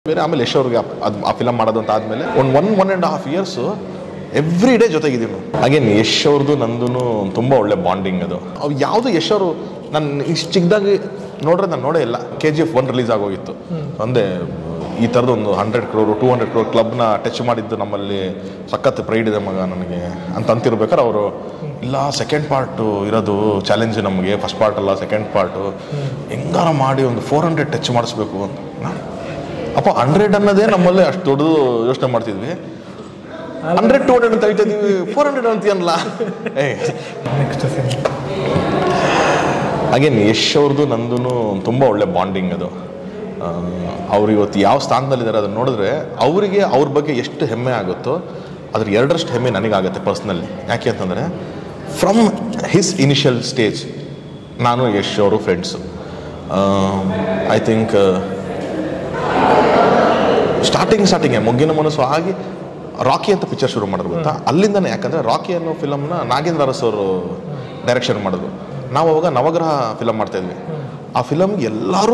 ಬೇರೆ ಆಮೇಲೆ ಯಶ್ ಅವ್ರಿಗೆ ಅದು ಆ ಫಿಲಮ್ ಮಾಡೋದು ಅಂತ ಆದಮೇಲೆ ಒಂದು one one and half years every day ಜೊತೆಗಿದ್ದೀವಿ ಅಗೇನ್ ಯಶ್ ಅವ್ರದ್ದು ನಂದು ತುಂಬ ಒಳ್ಳೆ ಬಾಂಡಿಂಗ್ ಅದು ಅವು ಯಾವುದು ಯಶ್ ಅವರು ನಾನು ಇಷ್ಟು ಚಿಕ್ಕದಾಗಿ ನೋಡ್ರೆ ನಾನು ನೋಡೇ ಇಲ್ಲ K G F one release ಆಗೋಗಿತ್ತು ಒಂದೇ ಈ ಥರದ್ದು ಒಂದು hundred crore two hundred crore ಕ್ಲಬ್ನ ಟಚ್ ಮಾಡಿದ್ದು ನಮ್ಮಲ್ಲಿ ಸಖತ್ ಪ್ರೈಡ್ ಇದೆ ಮಗ ನನಗೆ ಅಂತ ಅಂತಿರ್ಬೇಕಾದ್ರೆ ಅವರು ಇಲ್ಲ ಸೆಕೆಂಡ್ ಪಾರ್ಟು ಇರೋದು ಚಾಲೆಂಜ್ ನಮಗೆ ಫಸ್ಟ್ ಪಾರ್ಟ್ ಅಲ್ಲ ಸೆಕೆಂಡ್ ಪಾರ್ಟು ಹೆಂಗಾರ ಮಾಡಿ ಒಂದು ಫೋರ್ ಹಂಡ್ರೆಡ್ ಟಚ್ ಮಾಡಿಸ್ಬೇಕು ಅಂತ ನಾ- ಅಪ್ಪ ಹಂಡ್ರೆಡ್ ಅನ್ನೋದೇ ನಮ್ಮಲ್ಲಿ ಅಷ್ಟು ದೊಡ್ಡದು ಯೋಚನೆ ಮಾಡ್ತಿದ್ವಿ ಹಂಡ್ರೆಡ್ ಟು ಹಂಡ್ರೆಡ್ ಅಂತ ಹೇಳ್ತಿದ್ವಿ ಫೋರ್ ಹಂಡ್ರೆಡ್ ಅಂತೀಯಲ್ಲ ಏ ನೆಕ್ಸ್ಟ್ ಸಿನಿಮಾ ಅಗೇನ್ ಯಶ್ ಅವ್ರದ್ದು ನಂದು ತುಂಬ ಒಳ್ಳೆ ಬಾಂಡಿಂಗ್ ಅದು ಅವ್ರು ಇವತ್ತು ಯಾವ ಸ್ಥಾನದಲ್ಲಿದ್ದಾರೆ ಅದನ್ನು ನೋಡಿದ್ರೆ ಅವರಿಗೆ ಅವ್ರ ಬಗ್ಗೆ ಎಷ್ಟು ಹೆಮ್ಮೆ ಆಗುತ್ತೋ ಅದ್ರ ಎರಡರಷ್ಟು ಹೆಮ್ಮೆ ನನಗಾಗುತ್ತೆ ಪರ್ಸ್ನಲಿ ಯಾಕೆ ಅಂತಂದರೆ ಫ್ರಮ್ ಹಿಸ್ ಇನಿಷಿಯಲ್ ಸ್ಟೇಜ್ ನಾನು ಯಶ್ ಅವರು friends I think starting starting ಮೊಗ್ಗಿನ ಮನಸ್ಸು ಆಗಿ ರಾಕಿ ಅಂತ ಪಿಕ್ಚರ್ ಶುರು ಮಾಡಿದ್ರು ಗೊತ್ತಾ ಅಲ್ಲಿಂದನೇ ಯಾಕಂದರೆ ರಾಕಿ ಅನ್ನೋ ಫಿಲಮ್ನ ನಾಗೇಂದ್ರ ಅರಸ್ ಅವರು ಡೈರೆಕ್ಷನ್ ಮಾಡಿದ್ರು ನಾವು ಅವಾಗ ನವಗ್ರಹ ಫಿಲಮ್ ಮಾಡ್ತಾ ಇದ್ವಿ ಆ ಫಿಲಮ್ಗೆ ಎಲ್ಲರೂ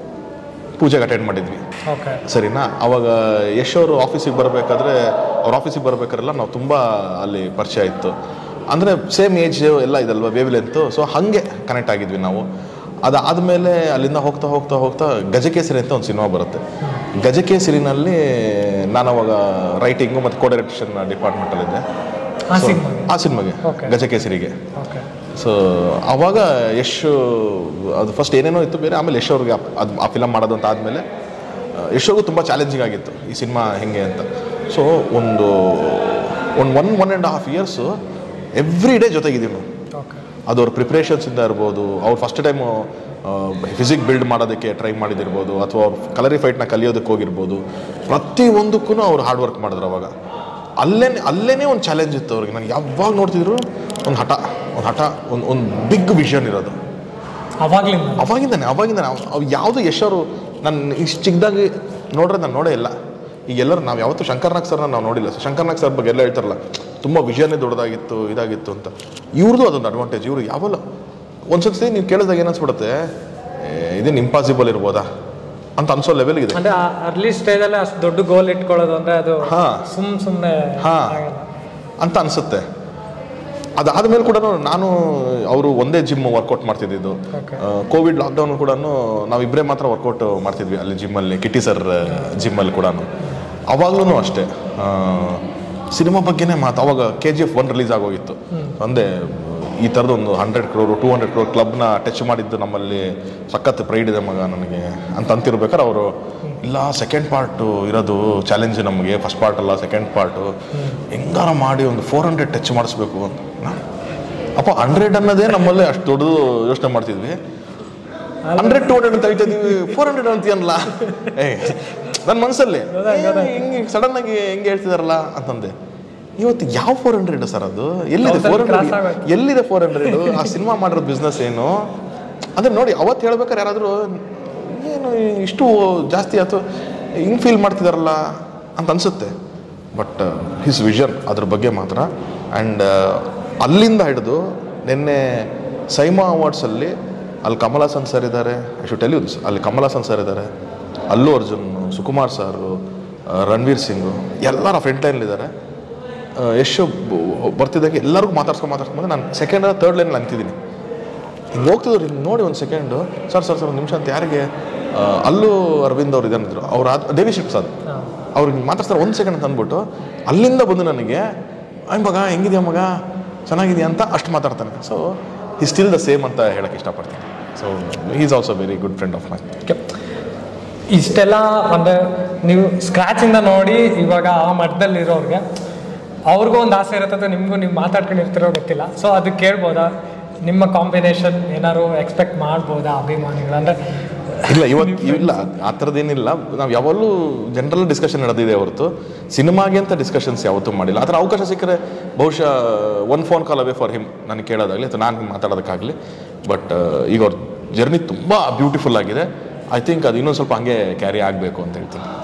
ಪೂಜೆಗೆ ಅಟೆಂಡ್ ಮಾಡಿದ್ವಿ ಓಕೆ ಸರಿನಾ ಅವಾಗ ಯಶ್ ಅವರು ಆಫೀಸಿಗೆ ಬರಬೇಕಾದ್ರೆ ಅವ್ರ ಆಫೀಸಿಗೆ ಬರ್ಬೇಕಾರೆಲ್ಲ ನಾವು ತುಂಬ ಅಲ್ಲಿ ಪರಿಚಯ ಇತ್ತು ಅಂದರೆ ಸೇಮ್ ಏಜ್ ಎಲ್ಲ ಇದಲ್ವ ವೇವ್ ಲೆಂತು ಸೊ ಹಾಗೆ ಕನೆಕ್ಟ್ ಆಗಿದ್ವಿ ನಾವು ಅದಾದಮೇಲೆ ಅಲ್ಲಿಂದ ಹೋಗ್ತಾ ಹೋಗ್ತಾ ಹೋಗ್ತಾ ಗಜಕೇಸರಿ ಅಂತ ಒಂದು ಸಿನಿಮಾ ಬರುತ್ತೆ ಗಜಕೇಸರಿನಲ್ಲಿ ನಾನು ಅವಾಗ ರೈಟಿಂಗು ಮತ್ತು ಕೋ ಡೈರೆಕ್ಷನ್ ಡಿಪಾರ್ಟ್ಮೆಂಟಲ್ಲಿದ್ದೆ ಆ So, ಸಿನಿಮಾ ಆ ಸಿನಿಮಾಗೆ Okay. ಗಜಕೇಸರಿಗೆ ಓಕೆ ಸೊ ಅವಾಗ ಯಶ್ ಅದು ಫಸ್ಟ್ ಏನೇನೋ ಇತ್ತು ಬೇರೆ ಆಮೇಲೆ ಯಶ್ ಅವ್ರಿಗೆ ಆ- ಅದು ಆ ಫಿಲಮ್ ಮಾಡೋದು ಅಂತ ಆದಮೇಲೆ ಯಶ್ ಅವ್ರಿಗೂ ತುಂಬ ಚಾಲೆಂಜಿಂಗ್ ಆಗಿತ್ತು ಈ ಸಿನಿಮಾ ಹೆಂಗೆ ಅಂತ ಸೊ ಒಂದು ಒಂದು one one and half years every day ಜೊತೆಗಿದ್ದೀವಿ ನಾವು ಓಕೆ ಅದು ಅವ್ರ ಪ್ರಿಪ್ರೇಷನ್ಸಿಂದ ಇರ್ಬೋದು ಅವ್ರು ಫಸ್ಟ್ ಟೈಮು ಫಿಸಿಕ್ ಬಿಲ್ಡ್ ಮಾಡೋದಕ್ಕೆ ಟ್ರೈ ಮಾಡಿದಿರ್ಬೋದು ಅಥವಾ ಅವ್ರು ಕಲರಿ ಫೈಟ್ನ ಕಲಿಯೋದಕ್ಕೆ ಹೋಗಿರ್ಬೋದು ಪ್ರತಿಯೊಂದಕ್ಕೂ ಅವ್ರು ಹಾರ್ಡ್ ವರ್ಕ್ ಮಾಡಿದ್ರು ಅವಾಗ ಅಲ್ಲೇ ಅಲ್ಲೇ ಒಂದು ಚಾಲೆಂಜ್ ಇತ್ತು ಅವ್ರಿಗೆ ನಾನು ಯಾವಾಗ ನೋಡ್ತಿದ್ರು ಒಂದು ಹಠ ಒಂದು ಹಠ ಒಂದು ಒಂದು ಬಿಗ್ ವಿಷನ್ ಇರೋದು ಅವಾಗ್ಲಿಂದ ಅವಾಗಿಂದಾನೆ ಅವಾಗಿಂದಾನೆ ಅವ್- ಅವ್ ಯಾವುದು ಯಶರು ನಾನು ಇಷ್ಟು ಚಿಕ್ಕದಾಗಿ ನೋಡ್ರೆ ನಾನು ನೋಡೇ ಇಲ್ಲ ಈಗ ಎಲ್ಲರೂ ನಾವು ಯಾವತ್ತೂ ಶಂಕರ್ನಾಗ್ ಸರ್ನ ನಾವು ನೋಡಿಲ್ಲ ಶಂಕರ್ನಾಗ್ ಸರ್ ಬಗ್ಗೆ ಎಲ್ಲ ಹೇಳ್ತಾರಲ್ಲ ತುಂಬ ವಿಷಯನೇ ದೊಡ್ಡದಾಗಿತ್ತು ಇದಾಗಿತ್ತು ಅಂತ ಇವ್ರದ್ದು ಅದೊಂದು ಅಡ್ವಾಂಟೇಜ್ ಇವರು ಯಾವಲ್ಲ ಒಂದ್ಸತಿ ನೀವು ಕೇಳಿದಾಗ ಏನು ಅನ್ಸ್ಬಿಡುತ್ತೆ ಏ, ಇದೇನು ಇಂಪಾಸಿಬಲ್ ಇರ್ಬೋದಾ ಅಂತ ಅನ್ಸೋ ಲೆವೆಲ್ಗಿದೆ ಅಂದ್ರೆ ಅರ್ಲಿ ಸ್ಟೇಜಲ್ಲೇ ಅಷ್ಟು ದೊಡ್ಡ ಗೋಲ್ ಇಟ್ಕೊಳ್ಳೋದು ಅಂದ್ರೆ ಅದು ಹಾ. ಸುಮ್ ಸುಮ್ಮನೆ ಹಾ. ಆಗಲ್ಲ ಅಂತ ಅನ್ಸುತ್ತೆ ಅದಾದ್ಮೇಲೆ ಕೂಡ ನಾನು ಅವರು ಒಂದೇ ಜಿಮ್ ವರ್ಕೌಟ್ ಮಾಡ್ತಿದ್ದಿದ್ದು Okay. ಕೋವಿಡ್ ಲಾಕ್ಡೌನ್ ಕೂಡ ನಾವಿಬ್ಬರೇ ಮಾತ್ರ ವರ್ಕೌಟ್ ಮಾಡ್ತಿದ್ವಿ ಅಲ್ಲಿ ಜಿಮ್ಮಲ್ಲಿ ಕಿಟ್ಟಿ ಸರ್ ಜಿಮ್ಮಲ್ಲಿ ಕೂಡ ಅವಾಗ್ಲೂ ಅಷ್ಟೇ ಸಿನಿಮಾ ಬಗ್ಗೆನೇ ಮಾತು ಅವಾಗ K G F one release ಆಗೋಗಿತ್ತು ಒಂದೇ ಈ ಥರದ್ದು ಒಂದು hundred crore two hundred crore ಕ್ಲಬ್ನ ಟಚ್ ಮಾಡಿದ್ದು ನಮ್ಮಲ್ಲಿ ಸಖತ್ ಪ್ರೈಡ್ ಇದೆ ಮಗ ನನಗೆ ಅಂತ ಅಂತಿರ್ಬೇಕಾದ್ರೆ ಅವರು ಇಲ್ಲ ಸೆಕೆಂಡ್ ಪಾರ್ಟು ಇರೋದು ಚಾಲೆಂಜ್ ನಮಗೆ ಫಸ್ಟ್ ಪಾರ್ಟ್ ಅಲ್ಲ ಸೆಕೆಂಡ್ ಪಾರ್ಟು ಹೆಂಗಾರ ಮಾಡಿ ಒಂದು ಫೋರ್ ಹಂಡ್ರೆಡ್ ಟಚ್ ಮಾಡಿಸ್ಬೇಕು ಅಂತ ನಾ- ಅಪ್ಪ ಹಂಡ್ರೆಡ್ ಅನ್ನೋದೇ ನಮ್ಮಲ್ಲಿ ಅಷ್ಟು ದೊಡ್ಡದು ಯೋಚನೆ ಮಾಡ್ತಿದ್ವಿ ಹಂಡ್ರೆಡ್ ಟು ಹಂಡ್ರೆಡ್ ಅಂತ ಹೇಳ್ತಿದ್ವಿ ಫೋರ್ ಹಂಡ್ರೆಡ್ ಅಂತೀಯಲ್ಲ ಏ ನನ್ನ ಮನಸ್ಸಲ್ಲಿ ಹಿಂಗೆ ಸಡನ್ ಆಗಿ ಹೆಂಗೆ ಹೇಳ್ತಿದಾರಲ್ಲ ಅಂತಂದೆ ಇವತ್ತು ಯಾವ ಫೋರ್ ಹಂಡ್ರೆಡ್ ಸರ್ ಅದು ಎಲ್ಲಿದೆ Thousand ಫೋರ್ cross ಹಂಡ್ರೆಡ್ ಆಗೋಯ್ತು. ಎಲ್ಲಿದೆ ಫೋರ್ ಹಂಡ್ರೆಡ್ ಆ ಸಿನಿಮಾ ಮಾಡಿರೋ ಬಿಸ್ನೆಸ್ ಏನು ಅಂದ್ರೆ ನೋಡಿ ಅವತ್ತು ಹೇಳ್ಬೇಕಾದ್ರೆ ಯಾರಾದರೂ ಏನು ಇಷ್ಟು ಜಾಸ್ತಿ ಆಯ್ತು ಹಿಂಗೆ ಫೀಲ್ ಮಾಡ್ತಿದಾರಲ್ಲ ಅಂತ ಅನ್ಸುತ್ತೆ ಬಟ್ ಹಿಸ್ ವಿಷನ್ ಅದ್ರ ಬಗ್ಗೆ ಮಾತ್ರ ಆ್ಯಂಡ್ ಅಲ್ಲಿಂದ ಹಿಡಿದು ನಿನ್ನೆ ಸೈಮಾ ಅವಾರ್ಡ್ಸಲ್ಲಿ ಅಲ್ಲಿ ಕಮಲ್ ಹಾಸನ್ ಸರ್ ಇದ್ದಾರೆ ಐ ಶು ಟೆಲ್ ಯು ಅಲ್ಲಿ ಕಮಲ್ ಹಾಸನ್ ಸರ್ ಇದ್ದಾರೆ ಅಲ್ಲು ಅರ್ಜುನ್ ಸುಕುಮಾರ್ ಸಾರು ರಣವೀರ್ ಸಿಂಗು ಎಲ್ಲರ ಫ್ರಂಟ್ ಲೈನಲ್ಲಿದ್ದಾರೆ ಯಶ್ ಬ- ಬರ್ತಿದ್ದಂಗೆ ಎಲ್ಲರಿಗೂ ಮಾತಾಡ್ಸ್ಕೊಂಡು ಮಾತಾಡ್ಸ್ಕೊಂಡು ನಾನು ಸೆಕೆಂಡ್ ತರ್ಡ್ ಲೈನಲ್ಲಿ ಅಂತಿದ್ದೀನಿ ಹಿಂಗೆ ಹೋಗ್ತಿದ್ರು ಹಿಂಗೆ ನೋಡಿ ಒಂದು ಸೆಕೆಂಡು ಸರ್ ಸರ್ ಸರ್ ಒಂದು ನಿಮಿಷ ಅಂತ ಯಾರಿಗೆ ಆ, ಅಲ್ಲೂ ಅರವಿಂದ್ ಅವ್ರು ಇದನ್ನಿದ್ರು ಅವ್ರು ಆದ ದೇವಿ ಶಿಪ್ ಸರ್ ಅವ್ರಿಗೆ ಹಿಂಗೆ ಮಾತಾಡ್ತಾರೆ ಒಂದು ಸೆಕೆಂಡ್ ಅಂತ ಅಂದ್ಬಿಟ್ಟು ಅಲ್ಲಿಂದ ಬಂದು ನನಗೆ ಅಯ್ಯ ಮಗ ಹೆಂಗಿದ್ಯಾ ಮಗ ಚೆನ್ನಾಗಿದೆಯಾ ಅಂತ ಅಷ್ಟು ಮಾತಾಡ್ತಾನೆ ಸೊ ಈ ಸ್ಟಿಲ್ ದ ಸೇಮ್ ಅಂತ ಹೇಳಕ್ಕೆ ಇಷ್ಟಪಡ್ತೀನಿ so is also very good friend of my Okay. ಇಷ್ಟೆಲ್ಲ ಅಂದ್ರೆ ನೀವು ಸ್ಕ್ರಾಚಿಂದ ನೋಡಿ ಇವಾಗ ಆ ಮಟ್ಟದಲ್ಲಿರೋರ್ಗೆ ಅವ್ರಿಗೂ ಒಂದು ಆಸೆ ಇರುತ್ತೆ ನಿಮಗೂ ನೀವು ಮಾತಾಡ್ಕೊಂಡಿರ್ತಿರೋ ಗೊತ್ತಿಲ್ಲ ಸೊ ಅದು ಕೇಳ್ಬೋದಾ ನಿಮ್ಮ ಕಾಂಬಿನೇಷನ್ ಏನಾದ್ರು ಎಕ್ಸ್ಪೆಕ್ಟ್ ಮಾಡ್ಬೋದಾ ಅಭಿಮಾನಿಗಳು ಅಂದ್ರೆ ಇಲ್ಲ ಇವತ್ತು ಇಲ್ಲ ಆ ಥರದ್ದೇನಿಲ್ಲ ನಾವು ಯಾವಾಗಲೂ ಜನರಲ್ ಡಿಸ್ಕಷನ್ ನಡೆದಿದೆ ಹೊರತು ಸಿನಿಮಾಗೆ ಅಂತ ಡಿಸ್ಕಷನ್ಸ್ ಯಾವತ್ತೂ ಮಾಡಿಲ್ಲ ಆ ಥರ ಅವಕಾಶ ಸಿಕ್ಕರೆ ಬಹುಶಃ one phone call away for him ನನಗೆ ಕೇಳೋದಾಗಲಿ ಅಥವಾ ನಾನು ಮಾತಾಡೋದಕ್ಕಾಗಲಿ ಬಟ್ ಈಗ ಅವ್ರ ಜರ್ನಿ ತುಂಬ ಬ್ಯೂಟಿಫುಲ್ ಆಗಿದೆ ಐ ಥಿಂಕ್ ಅದು ಇನ್ನೊಂದು ಸ್ವಲ್ಪ ಹಂಗೆ ಕ್ಯಾರಿ ಆಗಬೇಕು ಅಂತ ಹೇಳ್ತೀನಿ